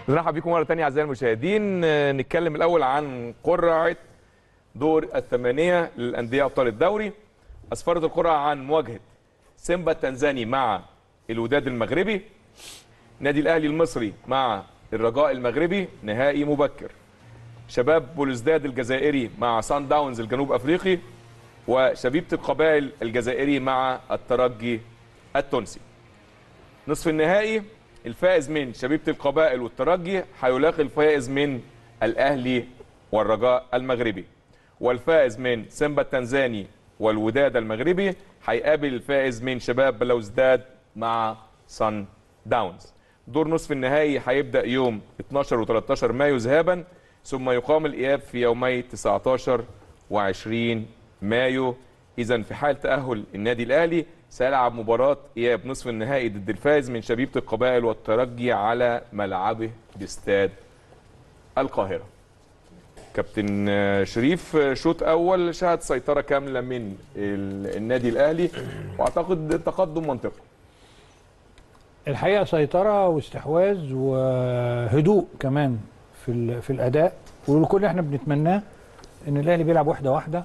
بنرحب بكم مره ثانيه اعزائي المشاهدين آه، نتكلم الاول عن قرعه دور الثمانيه للانديه ابطال الدوري اسفرت القرعه عن مواجهه سيمبا التنزاني مع الوداد المغربي نادي الاهلي المصري مع الرجاء المغربي نهائي مبكر شباب بولوزداد الجزائري مع سان داونز الجنوب افريقي وشبيبه القبائل الجزائري مع الترجي التونسي نصف النهائي الفائز من شبيبه القبائل والترجي هيلاقي الفائز من الاهلي والرجاء المغربي والفائز من سيمبا التنزاني والوداد المغربي هيقابل الفائز من شباب بلوزداد مع سان داونز دور نصف النهائي هيبدا يوم 12 و13 مايو ذهابا ثم يقام الاياب في يومي 19 و20 مايو اذا في حال تاهل النادي الاهلي سيلعب مباراه اياب نصف النهائي ضد الفائز من شبيبه القبائل والترجي على ملعبه باستاد القاهره كابتن آه، شريف آه، شوط اول شهد سيطره كامله من ال- النادي الاهلي واعتقد تقدم منطقي الحقيقه سيطره واستحواذ وهدوء كمان في ال- في الاداء والكل احنا بنتمناه ان الاهلي بيلعب واحده واحده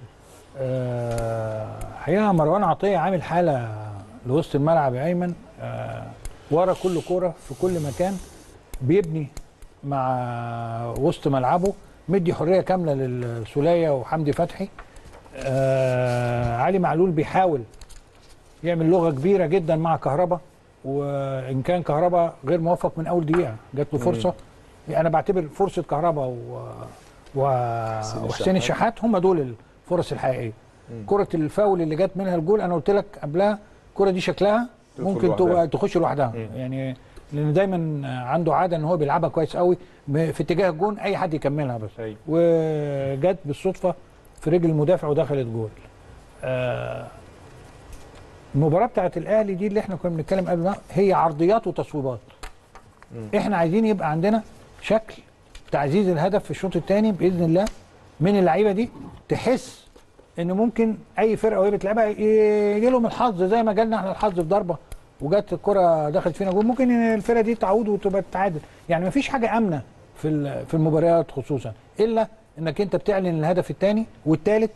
آه، حقيقه مروان عطيه عامل حاله لوسط الملعب يا ايمن آه، ورا كل كوره في كل مكان بيبني مع وسط ملعبه مدي حريه كامله للسوليه وحمدي فتحي آه، علي معلول بيحاول يعمل لغه كبيره جدا مع كهربا وان كان كهربا غير موفق من اول دقيقه جات له فرصه انا بعتبر فرصه كهربا و... و... وحسين الشحات هم دول الفرص الحقيقيه كره الفاول اللي جت منها الجول انا قلت لك قبلها الكره دي شكلها تدخل ممكن لوحدها. تبقى- تخش لوحدها يعني لان دايما عنده عاده ان هو بيلعبها كويس قوي ب- في اتجاه الجون اي حد يكملها بس أيوة. وجت بالصدفه في رجل المدافع ودخلت جول آه المباراه بتاعت الاهلي دي اللي احنا كنا بنتكلم قبل ما هي عرضيات وتصويبات احنا عايزين يبقى عندنا شكل تعزيز الهدف في الشوط الثاني باذن الله من اللعيبه دي تحس ان ممكن اي فرقه وهي بتلعبها يجي لهم الحظ زي ما جالنا احنا الحظ في ضربه وجت الكره دخلت فينا جول ممكن إن الفرقه دي تعود وتبقى تتعادل يعني مفيش حاجه امنه في ال- في المباريات خصوصا الا انك انت بتعلن الهدف الثاني والثالث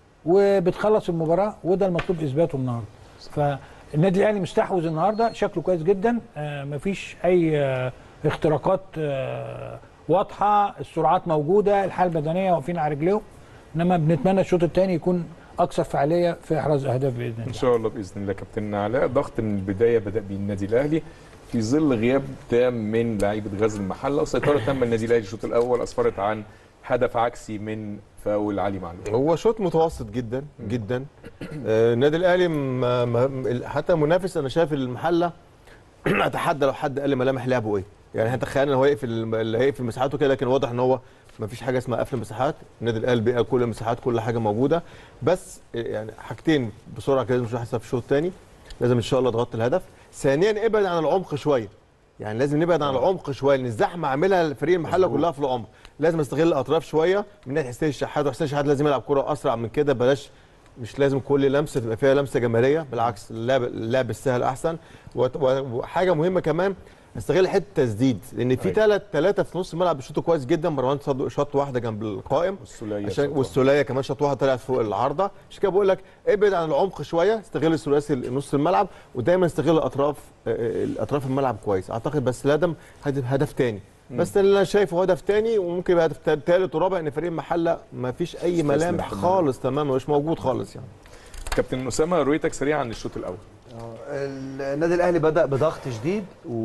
وبتخلص المباراه وده المطلوب اثباته النهارده فالنادي الاهلي مستحوذ النهارده شكله كويس جدا آه مفيش اي آه اختراقات آه واضحه السرعات موجوده الحاله البدنيه واقفين على رجليهم انما بنتمنى الشوط الثاني يكون اكثر فعاليه في احراز اهداف باذن ان الله شاء الله باذن الله كابتن علاء ضغط من البدايه بدا به النادي الاهلي في ظل غياب تام من لعيبه غزل المحله وسيطره تامه النادي الاهلي الشوط الاول اسفرت عن هدف عكسي من فاول علي معلول هو شوط متوسط جدا جدا آه، النادي الاهلي ما ما حتى المنافس انا شايف المحله اتحدى لو حد قال لي ملامح لعبه ايه يعني احنا تخيلنا هو يقفل اللي هيقفل مساحاته كده لكن واضح ان هو ما فيش حاجه اسمها قفل مساحات النادي الاهلي بقى كل المساحات كل حاجه موجوده بس يعني حاجتين بسرعه كده مش هيحصل في الشوط الثاني لازم ان شاء الله تغطي الهدف ثانيا ابعد عن العمق شويه يعني لازم نبعد عن العمق شويه لان الزحمه عاملها فريق المحله كلها في العمق لازم استغل الاطراف شويه من ناحيه حسين الشحات وحسين الشحات لازم يلعب كره اسرع من كده بلاش مش لازم كل لمسه تبقى فيها لمسه جماهيريه بالعكس اللعب اللعب السهل احسن وت- و- وحاجه مهمه كمان استغل حته التسديد لان في أيوة. ثلاث ثلاثه في نص الملعب بيشوطوا كويس جدا مروان صد- شاط واحده جنب القائم والسولية عشان شاط والسوليه كمان شاط واحده طلعت فوق العارضه عشان كده بقول لك ابعد عن العمق شويه استغل الثلاثي نص الملعب ودايما استغل الاطراف آه، الاطراف الملعب كويس اعتقد بس لادم هدف هدف تاني بس اللي انا شايفه هدف تاني وممكن يبقى هدف ثالث ورابع ان فريق المحله ما فيش اي استسلم ملامح تماماً. خالص تماما مش موجود خالص يعني كابتن اسامه رؤيتك سريعا عن الشوط الاول النادي الاهلي بدا بضغط شديد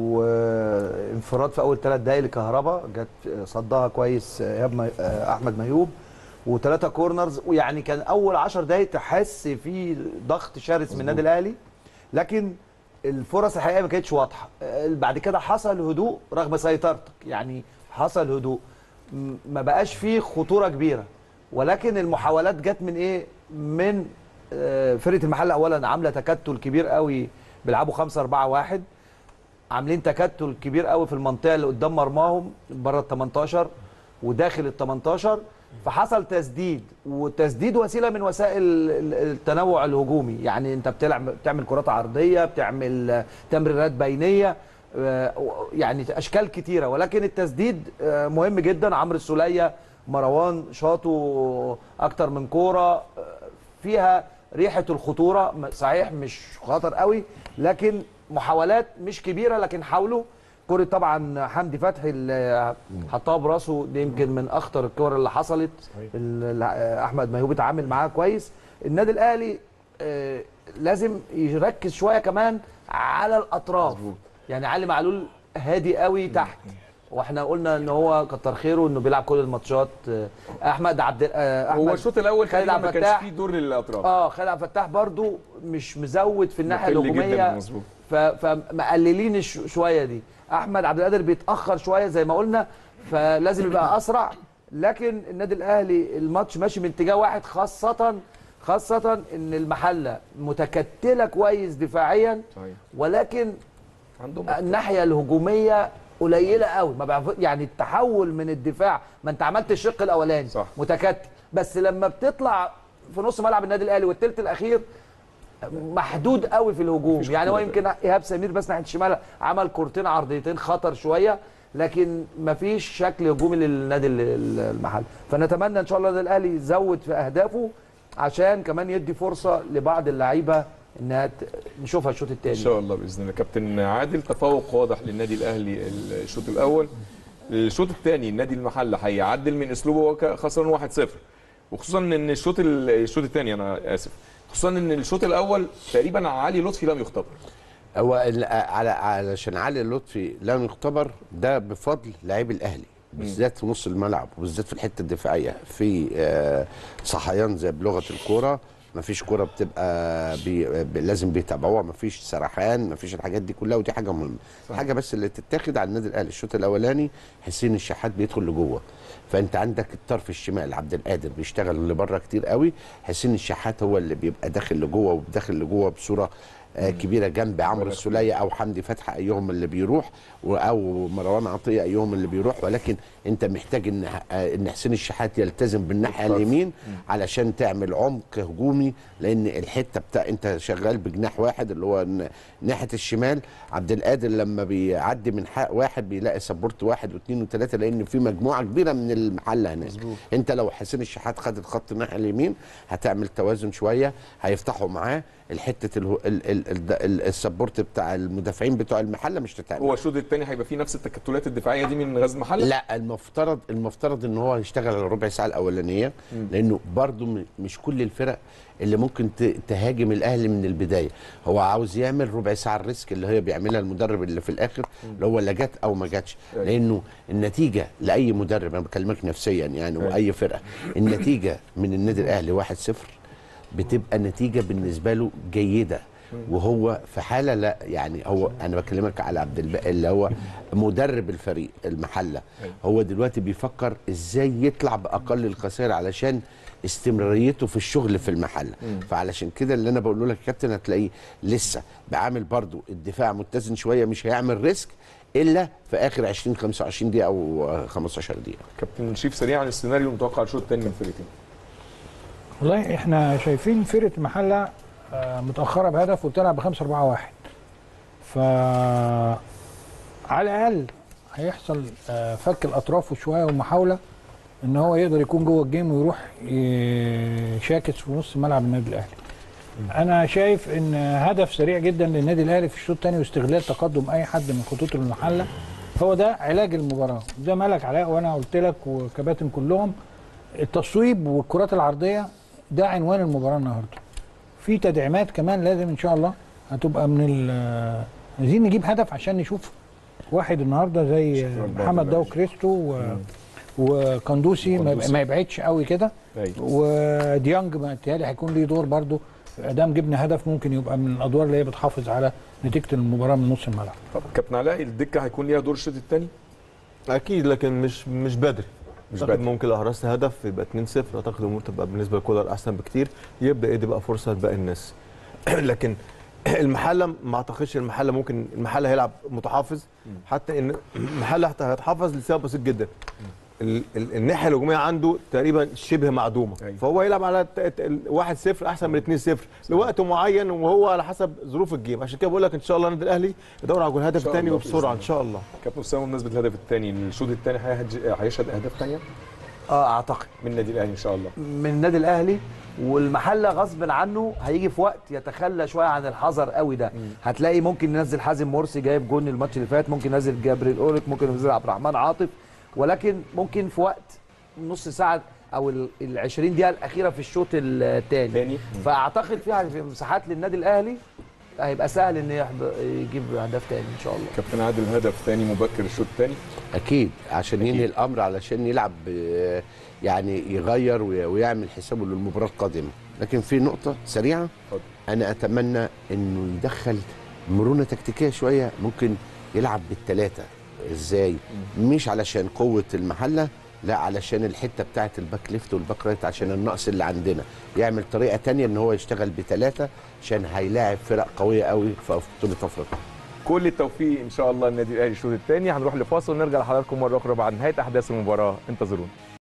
وانفراد في اول ثلاث دقائق لكهربا جت صدها كويس ايهاب مي- احمد ميوب وثلاثه كورنرز ويعني كان اول 10 دقائق تحس في ضغط شرس من النادي الاهلي لكن الفرص الحقيقيه ما كانتش واضحه بعد كده حصل هدوء رغم سيطرتك يعني حصل هدوء م- ما بقاش فيه خطوره كبيره ولكن المحاولات جت من ايه من آه، فرقه المحله اولا عامله تكتل كبير قوي بيلعبوا 5 4 1 عاملين تكتل كبير قوي في المنطقه اللي قدام مرماهم بره ال 18 وداخل ال 18 فحصل تسديد والتسديد وسيله من وسائل ال- التنوع الهجومي يعني انت بتلعب بتعمل كرات عرضيه بتعمل تمريرات بينيه آه، يعني اشكال كتيره ولكن التسديد آه، مهم جدا عمرو السوليه مروان شاطوا اكتر من كوره آه، فيها ريحه الخطوره م- صحيح مش خطر قوي لكن محاولات مش كبيره لكن حاولوا كرة طبعا حمدي فتحي اللي حطها براسه دي يمكن من اخطر الكور اللي حصلت اللي احمد ميهوب اتعامل معاها كويس النادي الاهلي آه، لازم يركز شويه كمان على الاطراف يعني علي معلول هادي قوي تحت واحنا قلنا ان هو كتر خيره انه بيلعب كل الماتشات آه، احمد عبد آه، احمد هو الشوط الاول خالد تقريبا عبد ما كانش الفتاح فيه دور للاطراف اه خالد عبد الفتاح برضو مش مزود في الناحيه مقل جدا الهجوميه مظبوط ف- فمقللين الش- شويه دي احمد عبد القادر بيتاخر شويه زي ما قلنا فلازم يبقى اسرع لكن النادي الاهلي الماتش ماشي من اتجاه واحد خاصه خاصه ان المحله متكتله كويس دفاعيا صحيح ولكن عندهم الناحيه الهجوميه قليله قوي ما بعرف يعني التحول من الدفاع ما انت عملت الشق الاولاني صح. متكتل بس لما بتطلع في نص ملعب النادي الاهلي والثلث الاخير محدود قوي في الهجوم يعني هو يمكن ايهاب سمير بس ناحيه الشمال عمل كورتين عرضيتين خطر شويه لكن مفيش شكل هجومي للنادي ال- ال- المحلي فنتمنى ان شاء الله النادي الاهلي يزود في اهدافه عشان كمان يدي فرصه لبعض اللعيبه انها ت- نشوفها الشوط ان الثاني شاء الله باذن الله كابتن عادل تفوق واضح للنادي الاهلي الشوط الاول الشوط الثاني النادي المحله هيعدل من اسلوبه وهو ك- خسران 1-0 وخصوصا ان الشوط ال- الشوط الثاني انا اسف خصوصا ان الشوط الاول تقريبا علي لطفي لم يختبر هو ال- على علشان علي لطفي لم يختبر ده بفضل لاعبي الاهلي بالذات في نص الملعب وبالذات في الحته الدفاعيه في آه، صحيان زي بلغه الكوره مفيش كوره بتبقى بي بي لازم بيتابعوها مفيش سرحان مفيش الحاجات دي كلها ودي حاجه مهمه الحاجه بس اللي تتاخد على النادي الاهلي الشوط الاولاني حسين الشحات بيدخل لجوه فانت عندك الطرف الشمال عبد القادر بيشتغل لبره كتير قوي حسين الشحات هو اللي بيبقى داخل لجوه وبداخل لجوه بصوره آه، كبيره جنب عمرو السوليه او حمدي فتحي ايهم اللي بيروح و- او مروان عطيه ايهم اللي بيروح ولكن انت محتاج ان آه، ان حسين الشحات يلتزم بالناحيه اليمين علشان تعمل عمق هجومي لان الحته بتاع انت شغال بجناح واحد اللي هو ن- ناحيه الشمال عبد القادر لما بيعدي من حق واحد بيلاقي سبورت واحد واثنين وثلاثه لان في مجموعه كبيره من المحله هناك انت لو حسين الشحات خد الخط الناحيه اليمين هتعمل توازن شويه هيفتحوا معاه الحته ال ال ال ال ال السبورت بتاع المدافعين بتوع المحله مش تتعمل هو الشوط الثاني هيبقى فيه نفس التكتلات الدفاعيه دي من غزل محله لا المفترض المفترض ان هو يشتغل الربع ساعه الاولانيه لانه برضو م- مش كل الفرق اللي ممكن ت- تهاجم الاهلي من البدايه هو عاوز يعمل ربع ساعه الريسك اللي هي بيعملها المدرب اللي في الاخر اللي هو لا جت او ما جاتش لانه النتيجه لاي مدرب انا بكلمك نفسيا يعني واي فرقه النتيجه من النادي الاهلي 1-0 بتبقى نتيجه بالنسبه له جيده وهو في حاله لا يعني هو انا بكلمك على عبد الباقي اللي هو مدرب الفريق المحله هو دلوقتي بيفكر ازاي يطلع باقل الخسائر علشان استمراريته في الشغل في المحله فعلشان كده اللي انا بقوله لك يا كابتن هتلاقيه لسه بعامل برضو الدفاع متزن شويه مش هيعمل ريسك الا في اخر 20 25 دقيقه او 15 دقيقه كابتن شريف سريع عن السيناريو المتوقع الشوط الثاني من الفرقتين والله احنا شايفين فرقه المحله آه، متاخره بهدف وبتلعب ب 5 4 1 ف على الاقل هيحصل آه، فك الاطراف شويه ومحاوله ان هو يقدر يكون جوه الجيم ويروح يشاكس في نص ملعب النادي الاهلي انا شايف ان هدف سريع جدا للنادي الاهلي في الشوط الثاني واستغلال تقدم اي حد من خطوط المحله هو ده علاج المباراه زي ما قالك علاء وانا قلت لك وكباتن كلهم التصويب والكرات العرضيه ده عنوان المباراه النهارده في تدعيمات كمان لازم ان شاء الله هتبقى من ال- عايزين نجيب هدف عشان نشوف واحد النهارده زي محمد داو كريستو و... وقندوسي ما ما يبعدش قوي كده أيوة. وديانج متهيألي هيكون ليه دور برده ادام جبنا هدف ممكن يبقى من الادوار اللي هي بتحافظ على نتيجه المباراه من نص الملعب طب كابتن علاء الدكه هيكون ليها دور الشوط الثاني اكيد لكن مش مش بدري مش اعتقد بدري. ممكن لو هرست هدف يبقى 2-0 اعتقد الامور تبقى بالنسبه لكولر احسن بكتير يبدا يدي بقى فرصه لباقي الناس لكن المحله ما اعتقدش المحله ممكن المحله هيلعب متحافظ حتى ان المحله حتى هيتحافظ لسبب بسيط جدا ال- ال- الناحيه الهجوميه عنده تقريبا شبه معدومه أيوة. فهو يلعب على 1 0 احسن من 2 0 لوقت معين وهو على حسب ظروف الجيم عشان كده بقول لك ان شاء الله النادي الاهلي يدور على الهدف شاء الثاني الله وبسرعه بإذن ان شاء الله كابتن اسامه بمناسبه الهدف الثاني الشوط الثاني هيشهد اهداف ثانيه اه اعتقد من النادي الاهلي ان شاء الله من النادي الاهلي والمحله غصب عنه هيجي في وقت يتخلى شويه عن الحذر قوي ده هتلاقي ممكن ينزل حازم مرسي جايب جون الماتش اللي فات ممكن ينزل جابريل اوريك ممكن ينزل عبد الرحمن عاطف ولكن ممكن في وقت نص ساعه او ال 20 دقيقه الاخيره في الشوط الثاني ثاني فاعتقد فيها في مساحات للنادي الاهلي هيبقى سهل ان يحض- يجيب اهداف تاني ان شاء الله كابتن عادل هدف ثاني مبكر الشوط الثاني اكيد عشان ينهي الامر علشان يلعب آه، يعني يغير وي- ويعمل حسابه للمباراه القادمه لكن في نقطه سريعه اتفضل. انا اتمنى انه يدخل مرونه تكتيكيه شويه ممكن يلعب بالثلاثه ازاي مش علشان قوه المحله لا علشان الحته بتاعه الباك ليفت والباك رايت عشان النقص اللي عندنا يعمل طريقه تانية ان هو يشتغل بثلاثه عشان هيلاعب فرق قويه قوي في بطوله افريقيا كل التوفيق ان شاء الله النادي الاهلي الشوط الثاني هنروح لفاصل ونرجع لحضراتكم مره اخرى بعد نهايه احداث المباراه انتظرونا